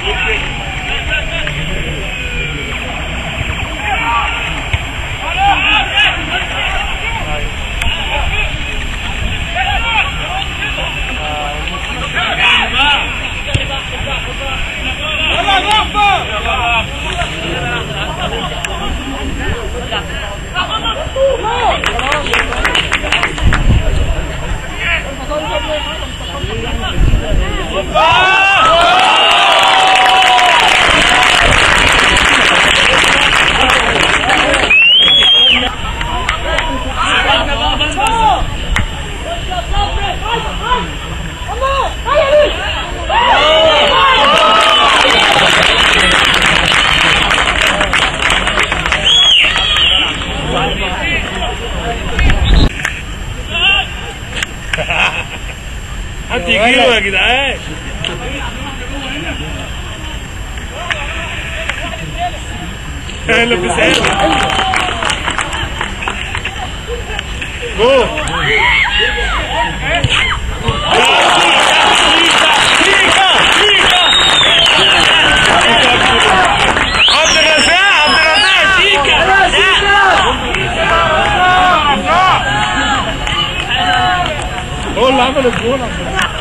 هتجيبه يا جدعان لبسها جو عبد الرزاق عبد الرزاق شيكا هو اللي عمل الجول عبد الرزاق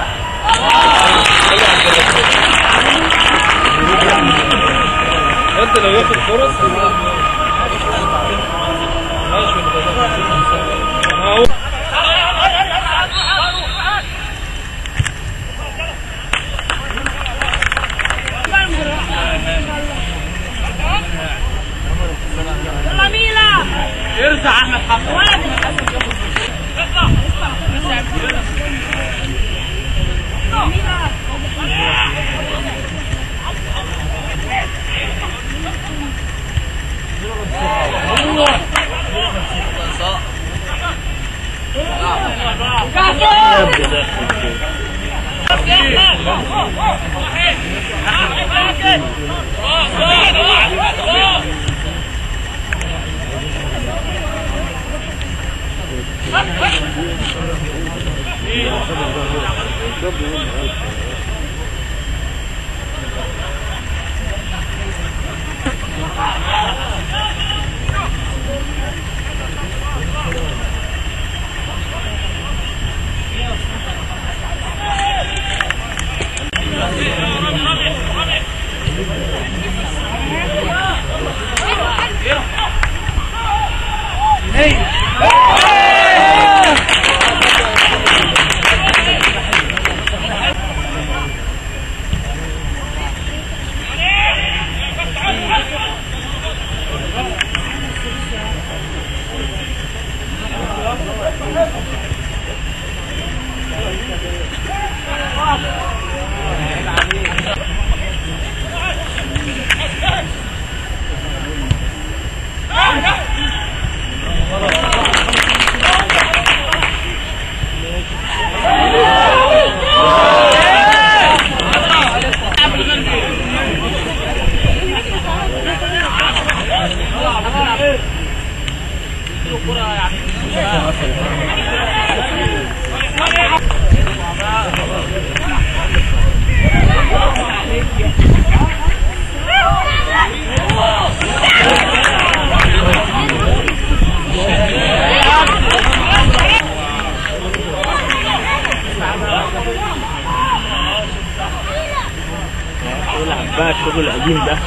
انت لو ياخد فرص يلا ميلا ارزع احمد حمد يلعب بقى الشغل القديم ده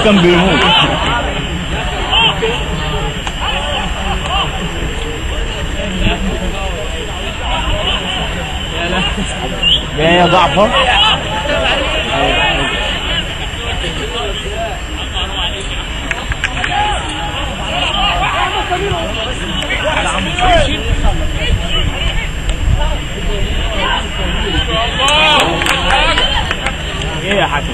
كان بيموت يا يا جعفر ايه يا حكم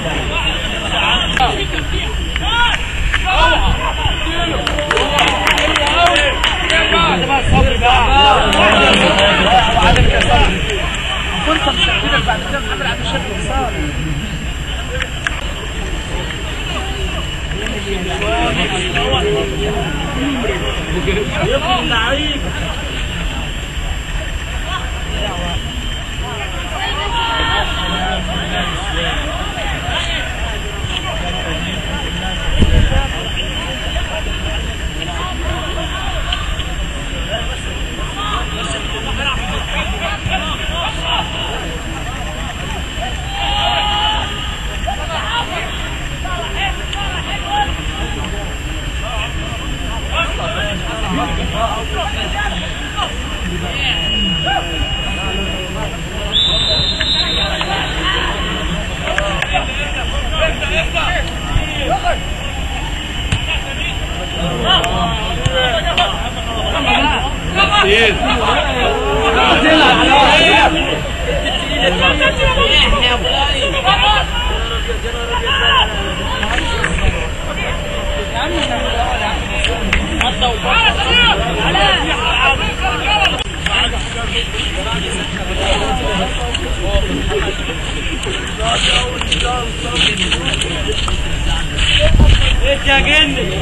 انت يا جندي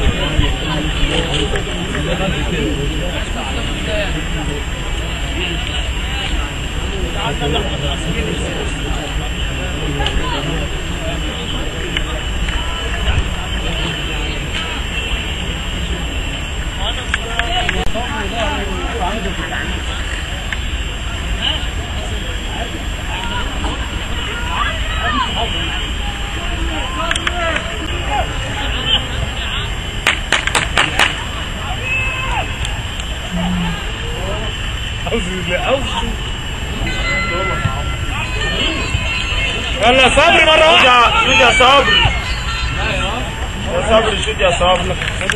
يلا صبري مرة واحدة شوت يا صبري يا صبري شوت يا صبري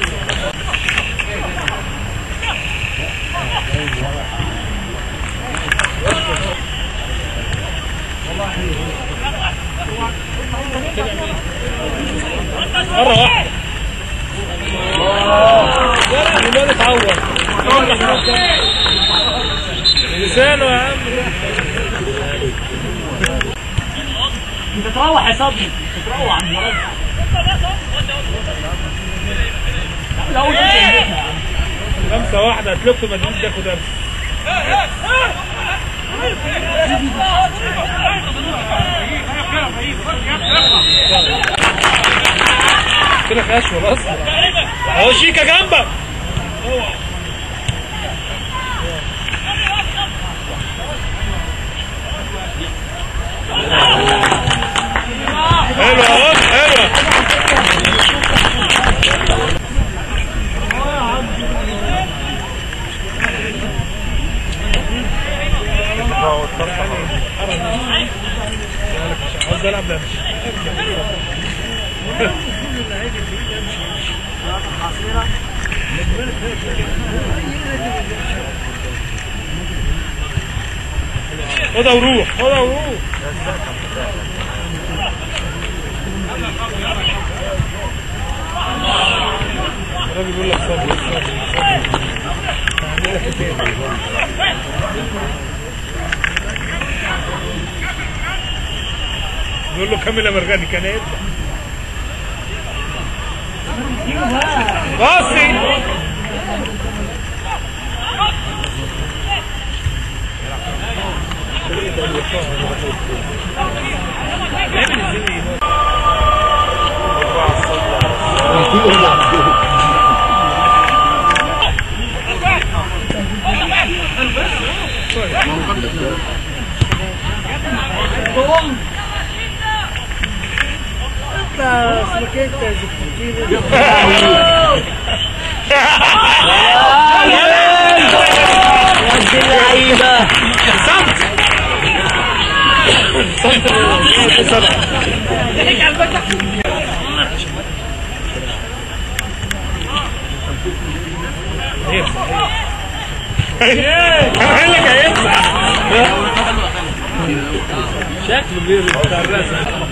مرة واحدة الواد اتعور لسانه يا عم انت تروح يا صبري تروح عند مراد خمسة واحدة هتلف مدريد تاخد درس كده خشوة اصلا اهو شيكا جنبك حلوة اهو حلوة عاوز العب لا خدها وروح خدها وروح الراجل بيقول لك صبر صبر بيقول له كمل يا مرغني كان يبدا باصي اسمك انت يا زفتين ودي اللعيبة قال لك هيطلع شكله بيرد بتاع الرسم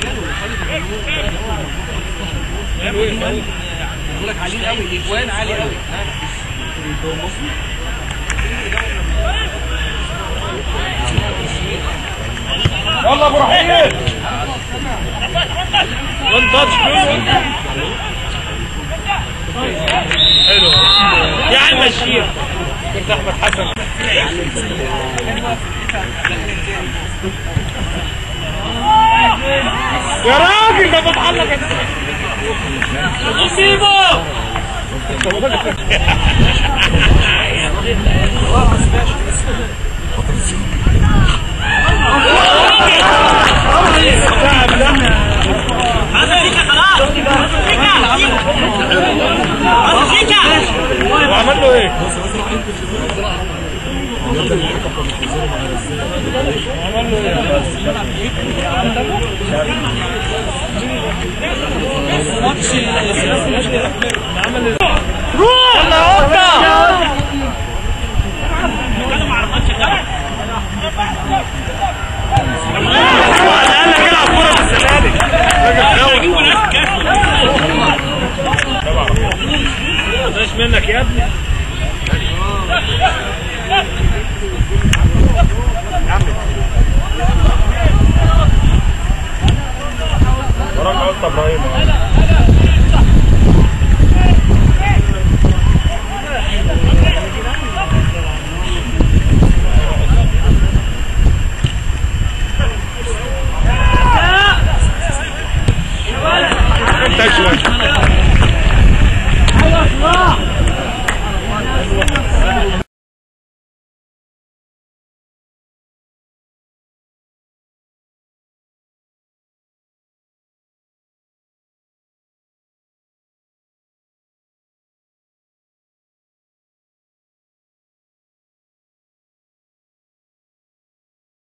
يلا ابو رحيم وان تاتش حلو يا عم مشيها كنت احمد حسن يا راجل ده بتعلق مصيبه وعمل له ايه؟ روح يلا قطة قال لك العب كورة بالزمالك راجل مش منك يا ابني وراك قلت ابراهيم